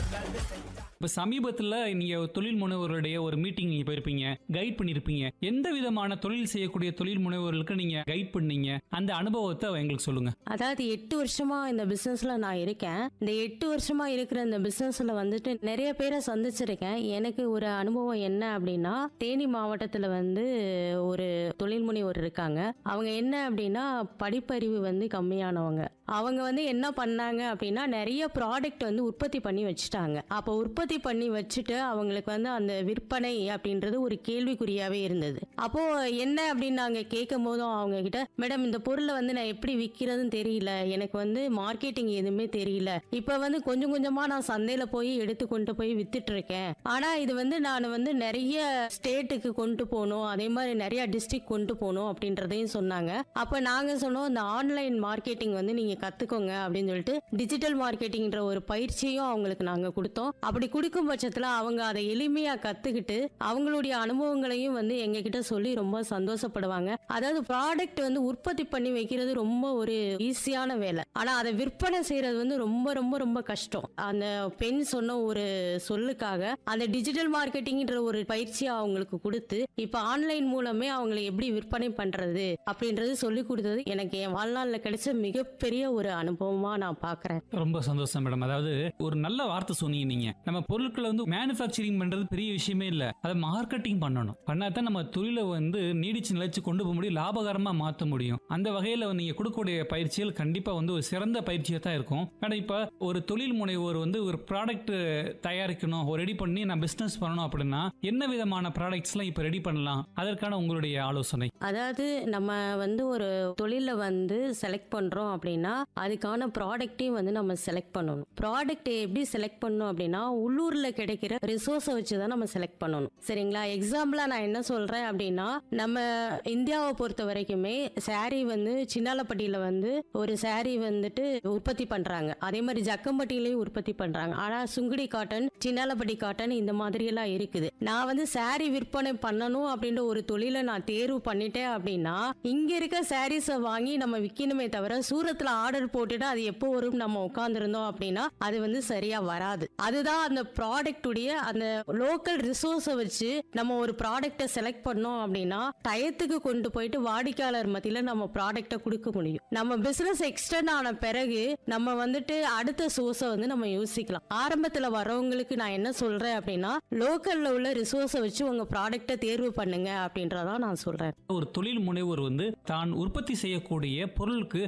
இப்ப சமீபத்துல நீங்க தொழில் முனைவோருடைய ஒரு மீட்டிங் நீங்க போயிருப்பீங்க கைட் பண்ணிருப்பீங்க எந்த விதமான தொழில் செய்யக்கூடிய தொழில் முனைவோர்களுக்கு நீங்க கைட் பண்ணீங்க அந்த அனுபவத்தை எங்களுக்கு சொல்லுங்க அதாவது எட்டு வருஷமா இந்த பிசினஸ்ல நான் இருக்கேன் இந்த எட்டு வருஷமா இருக்கிற இந்த பிசினஸ்ல வந்துட்டு நிறைய பேரை சந்திச்சிருக்கேன் எனக்கு ஒரு அனுபவம் என்ன அப்படின்னா தேனி மாவட்டத்துல வந்து ஒரு தொழில் முனைவோர் இருக்காங்க அவங்க என்ன அப்படின்னா படிப்பறிவு வந்து கம்மியானவங்க அவங்க வந்து என்ன பண்ணாங்க அப்படின்னா நிறைய ப்ராடக்ட் வந்து உற்பத்தி பண்ணி வச்சுட்டாங்க அப்போ உற்பத்தி பண்ணி வச்சுட்டு அவங்களுக்கு வந்து அந்த விற்பனை அப்படின்றது ஒரு கேள்விக்குறியாவே இருந்தது அப்போ என்ன அப்படின்னு நாங்க கேட்கும் போதும் அவங்க கிட்ட மேடம் இந்த பொருளை வந்து நான் எப்படி விற்கிறதுன்னு தெரியல எனக்கு வந்து மார்க்கெட்டிங் எதுவுமே தெரியல இப்போ வந்து கொஞ்சம் கொஞ்சமா நான் சந்தையில போய் எடுத்து கொண்டு போய் வித்துட்டு இருக்கேன் ஆனா இது வந்து நான் வந்து நிறைய ஸ்டேட்டுக்கு கொண்டு போகணும் அதே மாதிரி நிறைய டிஸ்ட்ரிக்ட் கொண்டு போகணும் அப்படின்றதையும் சொன்னாங்க அப்ப நாங்க சொன்னோம் இந்த ஆன்லைன் மார்க்கெட்டிங் வந்து நீங்க கத்துக்கோங்க அப்படின்னு சொல்லிட்டு டிஜிட்டல் மார்க்கெட்டிங்ன்ற ஒரு பயிற்சியும் அவங்களுக்கு நாங்க கொடுத்தோம் அப்படி கொடுக்கும் பட்சத்துல அவங்க அதை எளிமையா கத்துக்கிட்டு அவங்களுடைய அனுபவங்களையும் வந்து எங்க கிட்ட சொல்லி ரொம்ப சந்தோஷப்படுவாங்க அதாவது ப்ராடக்ட் வந்து உற்பத்தி பண்ணி வைக்கிறது ரொம்ப ஒரு ஈஸியான வேலை ஆனா அதை விற்பனை செய்யறது வந்து ரொம்ப ரொம்ப ரொம்ப கஷ்டம் அந்த பெண் சொன்ன ஒரு சொல்லுக்காக அந்த டிஜிட்டல் மார்க்கெட்டிங்ன்ற ஒரு பயிற்சியை அவங்களுக்கு கொடுத்து இப்ப ஆன்லைன் மூலமே அவங்களை எப்படி விற்பனை பண்றது அப்படின்றது சொல்லி கொடுத்தது எனக்கு என் வாழ்நாள்ல கிடைச்ச மிகப்பெரிய ஒரு அனுபவமா நான் பாக்குறேன் ரொம்ப சந்தோஷம் மேடம் அதாவது ஒரு நல்ல வார்த்தை சொன்னீங்க நீங்க நம்ம பொருட்களை வந்து மேனுஃபேக்சரிங் பண்றது பெரிய விஷயமே இல்ல அதை மார்க்கெட்டிங் பண்ணணும் பண்ணாதான் நம்ம தொழிலை வந்து நீடிச்சு நிலைச்சு கொண்டு போக முடியும் லாபகரமா மாத்த முடியும் அந்த வகையில நீங்க கொடுக்கக்கூடிய பயிற்சிகள் கண்டிப்பா வந்து ஒரு சிறந்த பயிற்சியா தான் இருக்கும் மேடம் இப்ப ஒரு தொழில் முனைவோர் வந்து ஒரு ப்ராடக்ட் தயாரிக்கணும் ஒரு ரெடி பண்ணி நான் பிசினஸ் பண்ணணும் அப்படின்னா என்ன விதமான ப்ராடக்ட்ஸ்லாம் இப்ப ரெடி பண்ணலாம் அதற்கான உங்களுடைய ஆலோசனை அதாவது நம்ம வந்து ஒரு தொழில வந்து செலக்ட் பண்றோம் அப்படின்னா அதுக்கான ப்ராடக்ட்டையும் வந்து நம்ம செலக்ட் பண்ணணும் ப்ராடக்ட் எப்படி செலக்ட் பண்ணணும் அப்படின்னா உள்ளூர்ல கிடைக்கிற ரிசோர்ஸை வச்சு தான் நம்ம செலக்ட் பண்ணணும் சரிங்களா எக்ஸாம்பிளா நான் என்ன சொல்றேன் அப்படின்னா நம்ம இந்தியாவை பொறுத்த வரைக்குமே saree வந்து சின்னாலப்பட்டியில வந்து ஒரு saree வந்துட்டு உற்பத்தி பண்றாங்க அதே மாதிரி ஜக்கம்பட்டியிலையும் உற்பத்தி பண்றாங்க ஆனா சுங்குடி காட்டன் சின்னாலப்பட்டி காட்டன் இந்த மாதிரி எல்லாம் இருக்குது நான் வந்து saree விற்பனை பண்ணணும் அப்படின்ற ஒரு தொழிலை நான் தேர்வு பண்ணிட்டேன் அப்படின்னா இங்க இருக்க சாரீஸை வாங்கி நம்ம விற்கணுமே தவிர சூரத்துல ஆர்டர் போட்டுட்டு அது எப்போ வரும் நம்ம உட்காந்துருந்தோம் அப்படின்னா அது வந்து சரியா வராது அதுதான் அந்த ப்ராடக்ட் உடைய அந்த லோக்கல் ரிசோர்ஸை வச்சு நம்ம ஒரு ப்ராடக்ட்டை செலக்ட் பண்ணோம் அப்படின்னா டயத்துக்கு கொண்டு போயிட்டு வாடிக்கையாளர் மத்தியில நம்ம ப்ராடக்ட்டை கொடுக்க முடியும் நம்ம பிசினஸ் எக்ஸ்டெண்ட் ஆன பிறகு நம்ம வந்துட்டு அடுத்த சோர்ஸை வந்து நம்ம யோசிக்கலாம் ஆரம்பத்துல வரவங்களுக்கு நான் என்ன சொல்றேன் அப்படின்னா லோக்கல்ல உள்ள ரிசோர்ஸை வச்சு உங்க ப்ராடக்ட்டை தேர்வு பண்ணுங்க அப்படின்றதான் நான் சொல்றேன் ஒரு தொழில் முனைவோர் வந்து தான் உற்பத்தி செய்யக்கூடிய பொருளுக்கு